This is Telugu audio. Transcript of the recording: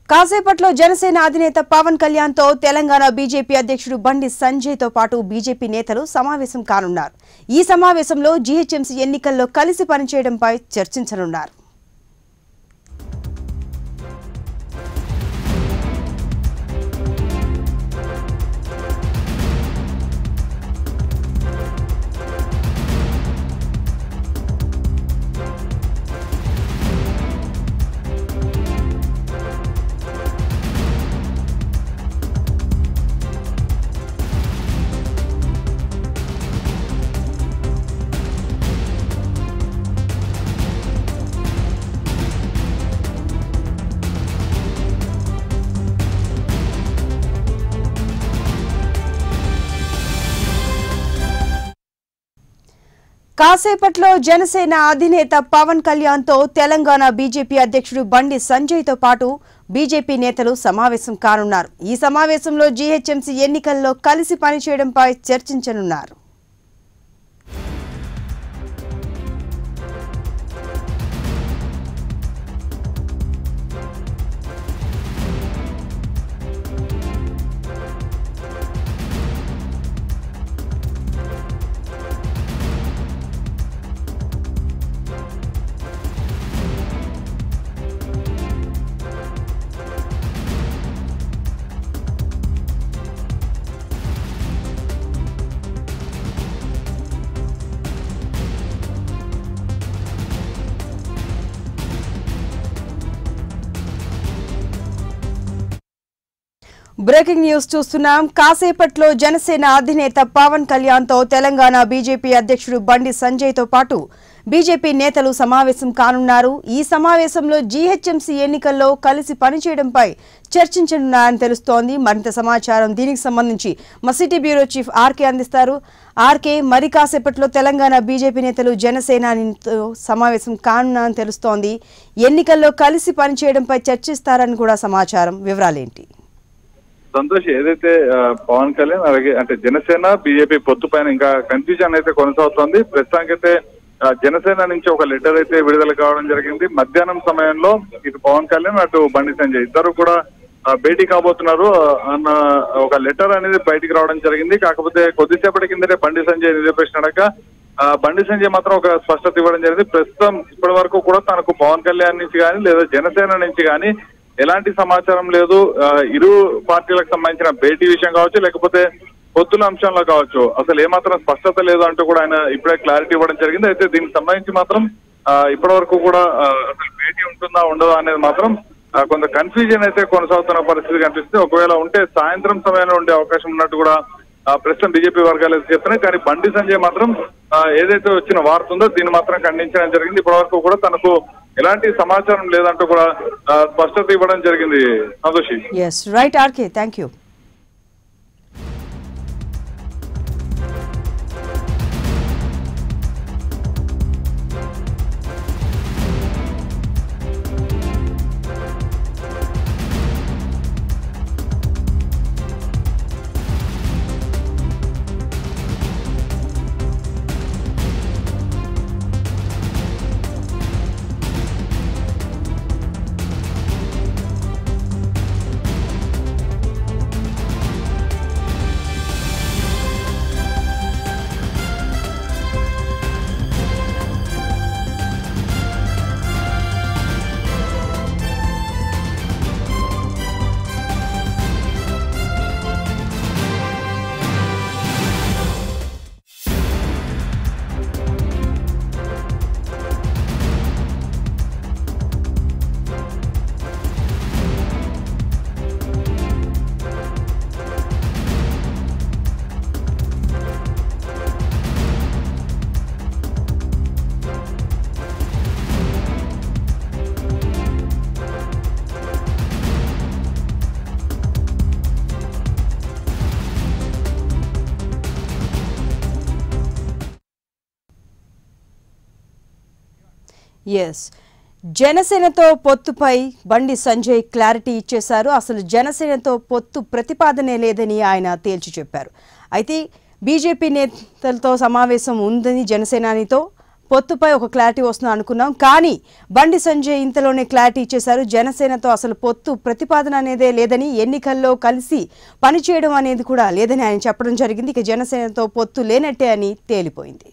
కాసేపట్లో జనసేన అధినేత పవన్ కళ్యాణ్ తో తెలంగాణ బీజేపీ అధ్యక్షుడు బండి సంజయ్ తో పాటు బీజేపీ నేతలు సమావేశం కానున్నారు ఈ సమావేశంలో జీహెచ్ఎంసీ ఎన్నికల్లో కలిసి పనిచేయడంపై చర్చించనున్నారు కాసేపట్లో జనసేన అధినేత పవన్ కళ్యాణ్ తో తెలంగాణ బీజేపీ అధ్యక్షుడు బండి సంజయ్ తో పాటు బీజేపీ నేతలు సమావేశం కానున్నారు ఈ సమావేశంలో జీహెచ్ఎంసీ ఎన్నికల్లో కలిసి పనిచేయడంపై చర్చించనున్నారు బ్రేకింగ్ న్యూస్ చూస్తున్నాం కాసేపట్లో జనసేన అధినేత పవన్ కళ్యాణ్ తో తెలంగాణ బీజేపీ అధ్యక్షుడు బండి సంజయ్ తో పాటు బీజేపీ నేతలు సమావేశం కానున్నారు ఈ సమావేశంలో జీహెచ్ఎంసీ ఎన్నికల్లో కలిసి పనిచేయడంపై చర్చించనున్నారని తెలుస్తోంది మరింత సమాచారం దీనికి సంబంధించి మా సిటీ బ్యూరో చీఫ్ ఆర్కే అందిస్తారు ఆర్కే మరి కాసేపట్లో తెలంగాణ బీజేపీ నేతలు జనసేనతో సమావేశం కానున్నారని తెలుస్తోంది ఎన్నికల్లో కలిసి పనిచేయడంపై చర్చిస్తారని కూడా సమాచారం వివరాలేంటి సంతోష్ ఏదైతే ఆ, పవన్ కళ్యాణ్ అలాగే అంటే జనసేన బీజేపీ పొత్తు పైన ఇంకా కన్ఫ్యూజన్ అయితే కొనసాగుతోంది ప్రస్తుతానికైతే ఆ, జనసేన నుంచి ఒక లెటర్ అయితే విడుదల కావడం జరిగింది మధ్యాహ్నం సమయంలో ఇటు పవన్ కళ్యాణ్ అటు బండి సంజయ్ ఇద్దరు కూడా ఆ, భేటీ కాబోతున్నారు ఆ, అన్న ఒక లెటర్ అనేది బయటికి రావడం జరిగింది కాకపోతే కొద్దిసేపటి కిందటే బండి సంజయ్ నిరూపించినాక ఆ, బండి సంజయ్ మాత్రం ఒక స్పష్టత ఇవ్వడం జరిగింది ప్రస్తుతం ఇప్పటి వరకు కూడా తనకు పవన్ కళ్యాణ్ నుంచి కానీ లేదా జనసేన నుంచి కానీ ఎలాంటి సమాచారం లేదు ఆ, ఇరు పార్టీలకు సంబంధించిన భేటీ విషయం కావచ్చు లేకపోతే పొత్తుల అంశంలో కావచ్చు అసలు ఏమాత్రం స్పష్టత లేదు అంటూ కూడా ఆయన ఇప్పుడే క్లారిటీ ఇవ్వడం జరిగింది అయితే దీనికి సంబంధించి మాత్రం ఆ, ఇప్పటి వరకు కూడా ఆ, అసలు భేటీ ఉంటుందా ఉండదా అనేది మాత్రం ఆ, కొంత కన్ఫ్యూజన్ అయితే కొనసాగుతున్న పరిస్థితి కనిపిస్తుంది ఒకవేళ ఉంటే సాయంత్రం సమయంలో ఉండే అవకాశం ఉన్నట్టు కూడా ఆ, ప్రస్తుతం బీజేపీ వర్గాలు అయితే చెప్తున్నాయి కానీ బండి సంజయ్ మాత్రం ఆ, ఏదైతే వచ్చిన వార్త ఉందో దీన్ని మాత్రం ఖండించడం జరిగింది ఇప్పటి వరకు కూడా తనకు ఎలాంటి సమాచారం లేదంటూ కూడా ఆ, స్పష్టత ఇవ్వడం జరిగింది సంతోషి yes right RK thank you yes జనసేనతో పొత్తుపై బండి సంజయ్ క్లారిటీ ఇచ్చేశారు అసలు జనసేనతో పొత్తు ప్రతిపాదనే లేదని ఆయన తేల్చి చెప్పారు అయితే బీజేపీ నేతలతో సమావేశం ఉందని జనసేనానితో పొత్తుపై ఒక క్లారిటీ వస్తుంది అనుకున్నాం కానీ బండి సంజయ్ ఇంతలోనే క్లారిటీ ఇచ్చేశారు జనసేనతో అసలు పొత్తు ప్రతిపాదన అనేదే లేదని ఎన్నికల్లో కలిసి పనిచేయడం అనేది కూడా లేదని ఆయన చెప్పడం జరిగింది ఇక జనసేనతో పొత్తు లేనట్టే అని తేలిపోయింది